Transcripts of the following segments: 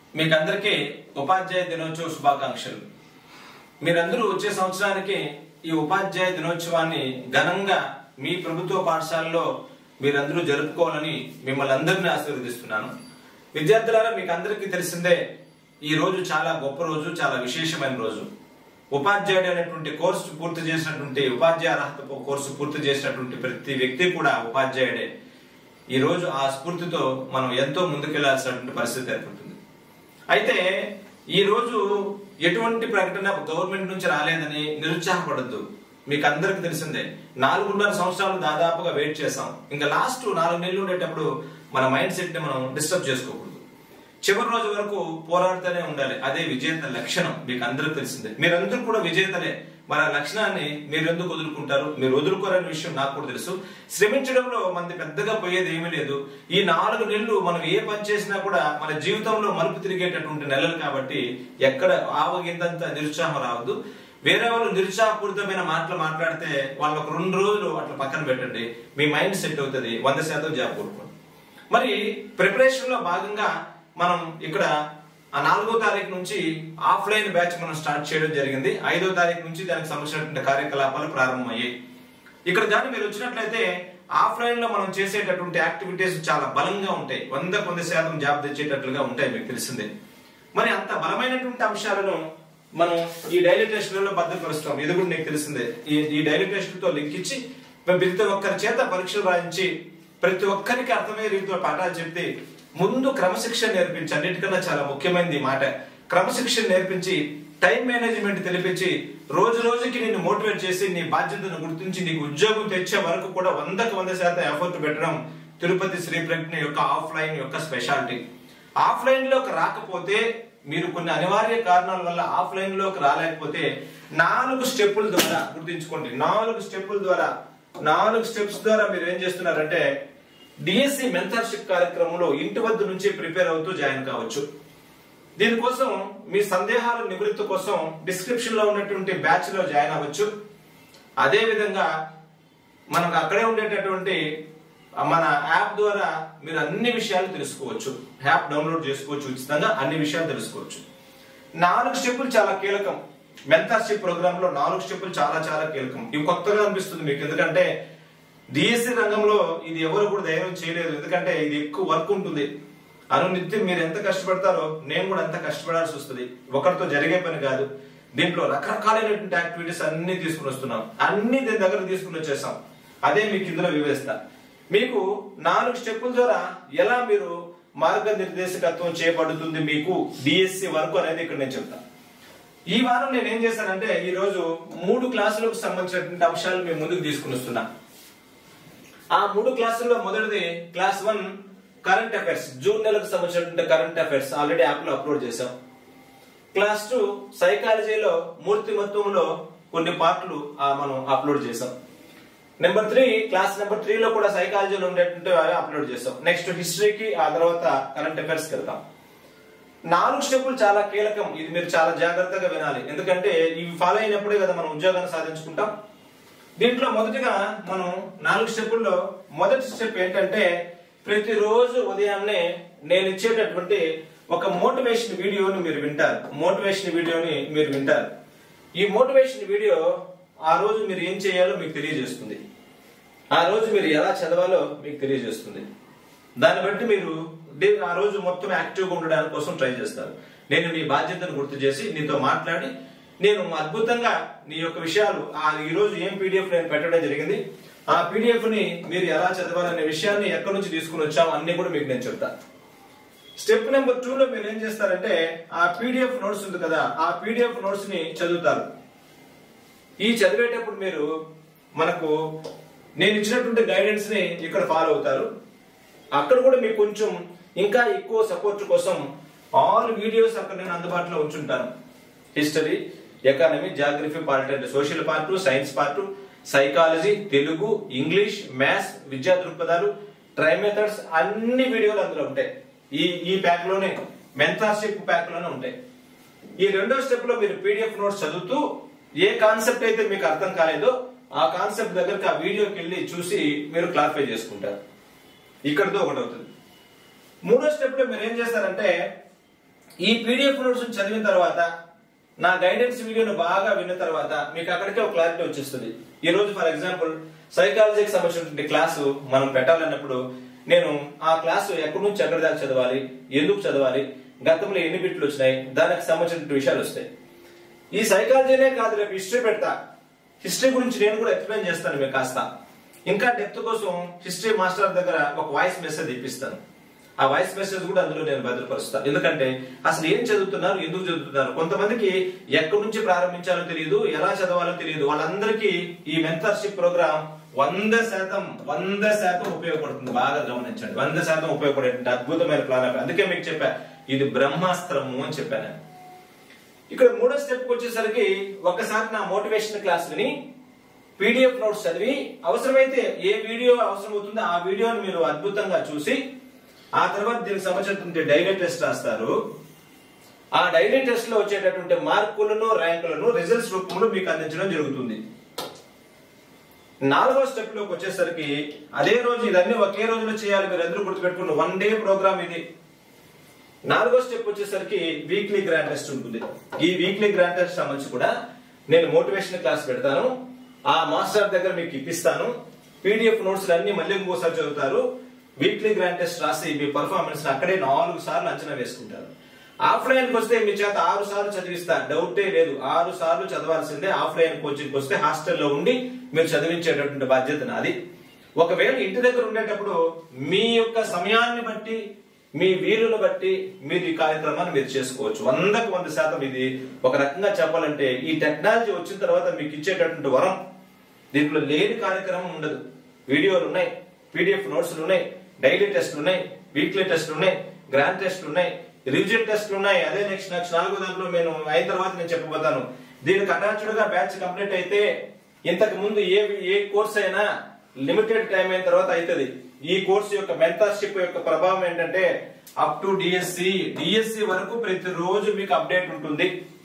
మీకు అందరికీ ఉపాధ్యాయ దినోత్సవ శుభాకాంక్షలు మీరందరూ వచ్చే సంవత్సరానికి ఈ ఉపాధ్యాయ దినోత్సవాన్ని ఘనంగా మీ ప్రభుత్వ పాఠశాలలో మీరందరూ జరుపుకోవాలని మిమ్మల్ని అందరినీ ఆశీర్వదిస్తున్నాను విద్యార్థులారా మీకు అందరికీ తెలిసిందే ఈ రోజు చాలా గొప్ప రోజు చాలా విశేషమైన రోజు ఉపాధ్యాయుడు అనేటువంటి కోర్సు పూర్తి చేసినటువంటి ఉపాధ్యాయ అర్హత కోర్సు పూర్తి చేసినటువంటి ప్రతి వ్యక్తి కూడా ఉపాధ్యాయుడే ఈ రోజు ఆ స్ఫూర్తితో మనం ఎంతో ముందుకెళ్లాల్సినటువంటి పరిస్థితి ఏర్పడుతుంది అయితే ఈ రోజు ఎటువంటి ప్రకటన గవర్నమెంట్ నుంచి రాలేదని నిరుత్సాహపడద్దు మీకు అందరికి తెలిసిందే నాలుగున్నర సంవత్సరాలు దాదాపుగా వెయిట్ చేసాం ఇంకా లాస్ట్ నాలుగు నెలలు ఉండేటప్పుడు మన మైండ్ సెట్ ని మనం డిస్టర్బ్ చేసుకోకూడదు చివరి రోజు వరకు పోరాడుతూనే ఉండాలి అదే విజేత లక్షణం మీకు అందరికి తెలిసిందే మీరందరూ కూడా విజేతలే మన లక్షణాన్ని మీరు ఎందుకు వదులుకుంటారు మీరు వదులుకోరనే విషయం నాకు కూడా తెలుసు శ్రమించడంలో మనది పెద్దగా పోయేది ఏమీ లేదు ఈ నాలుగు నెలలు మనం ఏ పని చేసినా కూడా మన జీవితంలో మలుపు తిరిగేటటువంటి నెలలు కాబట్టి ఎక్కడ ఆవగిందంత నిరుత్సాహం రావద్దు వేరే వాళ్ళు నిరుత్సాహపూరితమైన మాటలు మాట్లాడితే వాళ్ళు ఒక రెండు రోజులు అట్లా పక్కన పెట్టండి మీ మైండ్ సెట్ అవుతుంది వంద శాతం జాబ్ కోరుకోండి మరి ప్రిపరేషన్ లో భాగంగా మనం ఇక్కడ ఆ నాలుగో తారీఖు నుంచి ఆఫ్లైన్ బ్యాచ్ మనం స్టార్ట్ చేయడం జరిగింది ఐదో తారీఖు నుంచి దానికి సంబంధించినటువంటి కార్యకలాపాలు ప్రారంభమయ్యాయి ఇక్కడ కానీ మీరు వచ్చినట్లయితే ఆఫ్లైన్ లో మనం చేసేటటువంటి యాక్టివిటీస్ చాలా బలంగా ఉంటాయి వంద వంద శాతం జాబ్ తెచ్చేటట్లుగా ఉంటాయి మీకు తెలిసిందే మరి అంత బలమైనటువంటి అంశాలను మనం ఈ డైలీ టెస్టులలో భద్రపరుస్తాం ఇది కూడా నీకు తెలిసిందే ఈ ఈ డైలీ టెస్టులతో లింకించి ప్రతి ఒక్కరి చేత పరీక్షలు రాయించి ప్రతి ఒక్కరికి అర్థమయ్యే రీతిలో పాఠాలు చెప్తే ముందు క్రమశిక్షణ నేర్పించి అన్నిటికన్నా చాలా ముఖ్యమైనది ఈ మాట క్రమశిక్షణ నేర్పించి టైం మేనేజ్మెంట్ తెలిపించి రోజు రోజుకి నిన్ను మోటివేట్ చేసి నీ బాధ్యతను గుర్తించి నీకు ఉద్యోగం తెచ్చే వరకు కూడా వందకు వంద శాతం ఎఫర్ట్ పెట్టడం తిరుపతి శ్రీ ప్రజ్ఞ యొక్క ఆఫ్లైన్ యొక్క స్పెషాలిటీ ఆఫ్లైన్ లోకి రాకపోతే మీరు కొన్ని అనివార్య కారణాల వల్ల ఆఫ్లైన్ లోకి రాలేకపోతే నాలుగు స్టెప్పుల ద్వారా గుర్తుంచుకోండి నాలుగు స్టెప్పుల ద్వారా నాలుగు స్టెప్స్ ద్వారా మీరు ఏం చేస్తున్నారంటే డిఎస్సి మెంటర్షిప్ కార్యక్రమంలో ఇంటి వద్ద నుంచి ప్రిపేర్ అవుతూ జాయిన్ కావచ్చు దీనికోసం మీ సందేహాల నివృత్తి కోసం డిస్క్రిప్షన్ లో ఉన్నటువంటి బ్యాచ్ లో జాయిన్ అవ్వచ్చు అదే విధంగా మనకు అక్కడే ఉండేటటువంటి మన యాప్ ద్వారా మీరు అన్ని విషయాలు తెలుసుకోవచ్చు యాప్ డౌన్లోడ్ చేసుకోవచ్చు ఉచితంగా అన్ని విషయాలు తెలుసుకోవచ్చు నాలుగు స్టెప్పులు చాలా కీలకం మెంటర్షిప్ ప్రోగ్రామ్ లో నాలుగు స్టెప్పులు చాలా చాలా కీలకం ఇవి కొత్తగా అనిపిస్తుంది మీకు ఎందుకంటే డిఎస్సి రంగంలో ఇది ఎవరు కూడా ధైర్యం చేయలేదు ఎందుకంటే ఇది ఎక్కువ వర్క్ ఉంటుంది అనునిత్యం మీరు ఎంత కష్టపడతారో నేను కూడా అంత కష్టపడాల్సి వస్తుంది ఒకరితో జరిగే పని కాదు దీంట్లో రకరకాలైనటువంటి యాక్టివిటీస్ అన్ని తీసుకుని వస్తున్నాం అన్ని దీని దగ్గర తీసుకుని వచ్చేసాం అదే మీకు ఇందులో వివరిస్తా మీకు నాలుగు స్టెప్పుల ద్వారా ఎలా మీరు మార్గనిర్దేశకత్వం చేయబడుతుంది మీకు డిఎస్సి వరకు అనేది ఇక్కడ నేను చెప్తాను ఈ వారం నేను ఏం చేశానంటే ఈ రోజు మూడు క్లాసులకు సంబంధించినటువంటి అంశాలు మేము ముందుకు తీసుకుని వస్తున్నా ఆ మూడు క్లాసుల్లో మొదటిది class one current affairs June నెలకు సంబంధించినటువంటి కరెంట్ అఫైర్స్ ఆల్రెడీ యాప్ లో అప్లోడ్ చేసాం క్లాస్ టూ సైకాలజీలో మూర్తిమత్వంలో కొన్ని పార్ట్లు ఆ, మనం అప్లోడ్ చేసాం number three class number three లో కూడా సైకాలజీలో ఉండేటువంటి అవి అప్లోడ్ చేసాం నెక్స్ట్ హిస్టరీకి ఆ తర్వాత కరెంట్ అఫైర్స్ కి వెళ్తాం నాలుగు స్టెప్పులు చాలా కీలకం ఇది మీరు చాలా జాగ్రత్తగా వినాలి ఎందుకంటే ఇవి ఫాలో అయినప్పుడే కదా మనం ఉద్యోగాన్ని సాధించుకుంటాం దీంట్లో మొదటిగా మనం నాలుగు స్టెప్పుల్లో మొదటి స్టెప్ ఏంటంటే ప్రతిరోజు ఉదయాన్నే నేను ఇచ్చేటటువంటి ఒక మోటివేషన్ వీడియోని మీరు వింటారు మోటివేషన్ వీడియోని మీరు వింటారు ఈ మోటివేషన్ వీడియో ఆ రోజు మీరు ఏం చేయాలో మీకు తెలియజేస్తుంది ఆ రోజు మీరు ఎలా చదవాలో మీకు తెలియజేస్తుంది దాన్ని బట్టి మీరు డే- ఆ రోజు మొత్తం యాక్టివ్గా ఉండడానికి కోసం ట్రై చేస్తారు నేను నీ బాధ్యతను గుర్తు చేసి నీతో మాట్లాడి నేను అద్భుతంగా నీ యొక్క విషయాలు ఆ ఈ రోజు ఏం పీడిఎఫ్ నేను పెట్టడం జరిగింది ఆ పీడిఎఫ్ ని మీరు ఎలా చదవాలనే విషయాన్ని ఎక్కడి నుంచి తీసుకుని వచ్చాము అన్ని కూడా మీకు నేను చెప్తా స్టెప్ నెంబర్ టూ లో మీరు ఏం చేస్తారంటే ఆ పీడిఎఫ్ నోట్స్ ఉంది కదా ఆ పీడిఎఫ్ నోట్స్ ని చదువుతారు ఈ చదివేటప్పుడు మీరు మనకు నేను ఇచ్చినటువంటి గైడెన్స్ ని ఇక్కడ ఫాలో అవుతారు అక్కడ కూడా మీకు కొంచెం ఇంకా ఎక్కువ సపోర్ట్ కోసం ఆల్ వీడియోస్ అక్కడ నేను అందుబాటులో ఉంచుంటాను హిస్టరీ ఎకానమీ జాగ్రఫీ పాలిటీ అంటే social part science part psychology Telugu English maths విద్యా దృక్పథాలు ట్రై మెథడ్స్ అన్ని వీడియోలు అందులో ఉంటాయి ఈ ఈ ప్యాక్ లోనే మెంటార్షిప్ ప్యాక్ లోనే ఉంటాయి ఈ రెండో స్టెప్ లో మీరు పీడిఎఫ్ నోట్స్ చదువుతూ ఏ కాన్సెప్ట్ అయితే మీకు అర్థం కాలేదో ఆ కాన్సెప్ట్ దగ్గరికి ఆ వీడియోకి వెళ్ళి చూసి మీరు క్లారిఫై చేసుకుంటారు ఇక్కడితో ఒకటి అవుతుంది మూడో స్టెప్ లో మీరు ఏం చేస్తారంటే ఈ పీడిఎఫ్ నోట్స్ చదివిన తర్వాత నా గైడెన్స్ వీడియోను బాగా విన్న తర్వాత మీకు అక్కడికే ఒక క్లారిటీ వచ్చేస్తుంది ఈ రోజు ఫర్ ఎగ్జాంపుల్ సైకాలజీకి సంబంధించినటువంటి క్లాసు మనం పెట్టాలన్నప్పుడు నేను ఆ క్లాసు ఎక్కడి నుంచి ఎక్కడి దాకా చదవాలి ఎందుకు చదవాలి గతంలో ఎన్ని బిట్లు వచ్చినాయి దానికి సంబంధించిన విషయాలు వస్తాయి ఈ సైకాలజీనే కాదు రేపు హిస్టరీ పెడతా హిస్టరీ గురించి నేను కూడా ఎక్స్ప్లెయిన్ చేస్తాను మీకు కాస్త ఇంకా డెప్త్ కోసం హిస్టరీ మాస్టర్ దగ్గర ఒక వాయిస్ మెసేజ్ ఇప్పిస్తాను ఆ వాయిస్ మెసేజ్ కూడా అందులో నేను భద్రపరుస్తాను ఎందుకంటే అసలు ఏం చదువుతున్నారు ఎందుకు చదువుతున్నారు కొంతమందికి ఎక్కడి నుంచి ప్రారంభించాలో తెలియదు ఎలా చదవాలో తెలియదు వాళ్ళందరికీ ఈ మెంటర్షిప్ ప్రోగ్రామ్ వంద శాతం వంద శాతం ఉపయోగపడుతుంది బాగా గమనించండి వంద శాతం ఉపయోగపడే అద్భుతమైన ప్లాన్ అందుకే మీకు చెప్పా ఇది బ్రహ్మాస్త్రము అని చెప్పాను నేను. ఇక్కడ మూడో స్టెప్ వచ్చేసరికి ఒకసారి నా మోటివేషన్ క్లాస్ విని పీడిఎఫ్ నోట్స్ చదివి అవసరమైతే ఏ వీడియో అవసరం అవుతుందో ఆ వీడియోని మీరు అద్భుతంగా చూసి ఆ తర్వాత దీనికి సంబంధించినటువంటి డైలీ టెస్ట్ రాస్తారు ఆ డైలీ టెస్ట్ లో వచ్చేటటువంటి మార్కులను ర్యాంకులను రిజల్ట్స్ రూపంలో మీకు అందించడం జరుగుతుంది నాలుగో స్టెప్ లోకి వచ్చేసరికి అదే రోజు ఇదన్నీ ఒకే రోజులో చేయాలి మీరు అందరూ గుర్తుపెట్టుకున్న వన్ డే ప్రోగ్రామ్ ఇది నాలుగో స్టెప్ వచ్చేసరికి వీక్లీ గ్రాండ్ టెస్ట్ ఉంటుంది ఈ వీక్లీ గ్రాండ్ టెస్ట్ సంబంధించి కూడా నేను మోటివేషన్ క్లాస్ పెడతాను ఆ మాస్టర్ దగ్గర మీకు ఇప్పిస్తాను పీడిఎఫ్ నోట్స్ అన్ని మళ్ళీ ఇంకోసారి చదువుతారు వీక్లీ గ్రాండ్ టెస్ట్ రాసి మీ పర్ఫార్మెన్స్ అక్కడే నాలుగు సార్లు అంచనా వేసుకుంటారు ఆఫ్లైన్ కి వస్తే మీ చేత ఆరు సార్లు చదివిస్తా డౌటే లేదు ఆరు సార్లు చదవాల్సిందే ఆఫ్లైన్ కోచింగ్ వస్తే హాస్టల్లో ఉండి మీరు చదివించేటటువంటి బాధ్యత నాది ఒకవేళ ఇంటి దగ్గర ఉండేటప్పుడు మీ యొక్క సమయాన్ని బట్టి మీ వీలును బట్టి మీరు ఈ కార్యక్రమాన్ని మీరు చేసుకోవచ్చు వందకు వంద శాతం ఇది ఒక రకంగా చెప్పాలంటే ఈ టెక్నాలజీ వచ్చిన తర్వాత మీకు ఇచ్చేటటువంటి వరం దీంట్లో లేని కార్యక్రమం ఉండదు వీడియోలు ఉన్నాయి పీడిఎఫ్ నోట్స్లు ఉన్నాయి డైలీ టెస్ట్లు ఉన్నాయి వీక్లీ టెస్ట్లు ఉన్నాయి గ్రాండ్ టెస్ట్లు ఉన్నాయి రివిజన్ టెస్ట్లు ఉన్నాయి అదే నెక్స్ట్ నెక్స్ట్ నాలుగో దాంట్లో నేను అయిన తర్వాత నేను చెప్పబోతాను దీనికి అటాచ్డ్ గా బ్యాచ్ కంప్లీట్ అయితే ఇంతకు ముందు ఏ ఏ కోర్స్ అయినా లిమిటెడ్ టైం అయిన తర్వాత అవుతుంది ఈ కోర్సు యొక్క మెంటర్షిప్ యొక్క ప్రభావం ఏంటంటే అప్ టు డిఎస్సి డిఎస్సి వరకు ప్రతి రోజు మీకు అప్డేట్ ఉంటుంది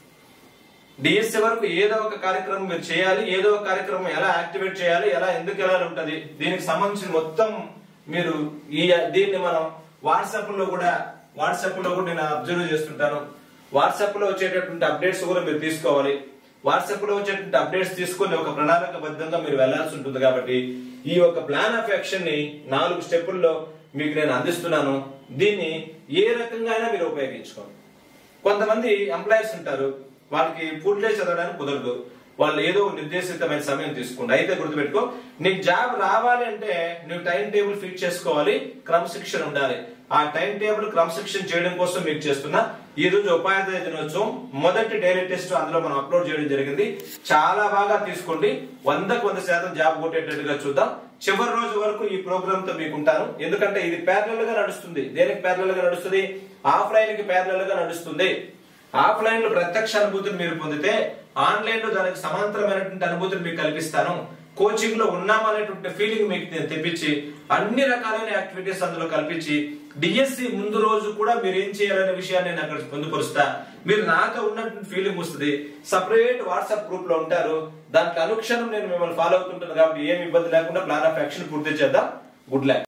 డిఎస్సి వరకు ఏదో ఒక కార్యక్రమం మీరు చేయాలి ఏదో ఒక కార్యక్రమం ఎలా యాక్టివేట్ చేయాలి ఎలా ఎందుకు వెళ్ళాలి ఉంటది దీనికి సంబంధించిన మొత్తం మీరు ఈ దీన్ని మనం వాట్సాప్ లో కూడా వాట్సాప్ లో కూడా నేను అబ్జర్వ్ చేస్తుంటాను వాట్సాప్ లో వచ్చేటటువంటి అప్డేట్స్ కూడా మీరు తీసుకోవాలి వాట్సాప్ లో వచ్చేటువంటి అప్డేట్స్ తీసుకొని ఒక ప్రణాళికబద్ధంగా మీరు వెళ్లాల్సి ఉంటుంది కాబట్టి ఈ యొక్క ప్లాన్ ఆఫ్ యాక్షన్ ని నాలుగు స్టెప్పుల్లో మీకు నేను అందిస్తున్నాను దీన్ని ఏ రకంగా అయినా మీరు ఉపయోగించుకోండి కొంతమంది ఎంప్లాయీస్ ఉంటారు వాళ్ళకి ఫుల్ డే చదవడానికి కుదరదు వాళ్ళు ఏదో నిర్దేశితమైన సమయం తీసుకోండి అయితే గుర్తుపెట్టుకో నీకు జాబ్ రావాలి అంటే నువ్వు టైం టేబుల్ ఫిక్స్ చేసుకోవాలి క్రమశిక్షణ ఉండాలి ఆ టైం టేబుల్ క్రమశిక్షణ చేయడం కోసం మీకు చేస్తున్నా ఈ రోజు ఉపాధ్యాయ దినోత్సవం మొదటి డైలీ టెస్ట్ అందులో మనం అప్లోడ్ చేయడం జరిగింది చాలా బాగా తీసుకోండి వందకు వంద శాతం జాబ్ కొట్టేటట్టుగా చూద్దాం చివరి రోజు వరకు ఈ ప్రోగ్రామ్ తో మీకు ఉంటాను ఎందుకంటే ఇది ప్యారలల్ గా నడుస్తుంది దేనికి ప్యారలల్ గా నడుస్తుంది ఆఫ్లైన్ కి ప్యారలల్ గా నడుస్తుంది ఆఫ్లైన్ లో ప్రత్యక్ష అనుభూతిని మీరు పొందితే ఆన్లైన్ లో దానికి సమాంతరమైనటువంటి అనుభూతిని మీకు కల్పిస్తాను కోచింగ్ లో ఉన్నామనేటువంటి ఫీలింగ్ మీకు నేను తెప్పించి అన్ని రకాలైన యాక్టివిటీస్ అందులో కల్పించి డిఎస్సి ముందు రోజు కూడా మీరు ఏం చేయాలనే విషయాన్ని నేను అక్కడ పొందుపరుస్తా మీరు నాతో ఉన్నటువంటి ఫీలింగ్ వస్తుంది సపరేట్ వాట్సాప్ గ్రూప్ లో ఉంటారు దాంట్లో అనుక్షణం నేను మిమ్మల్ని ఫాలో అవుతుంటాను కాబట్టి ఏమి ఇబ్బంది లేకుండా ప్లాన్ ఆఫ్ యాక్షన్ పూర్తి చేద్దాం గుడ్ లక్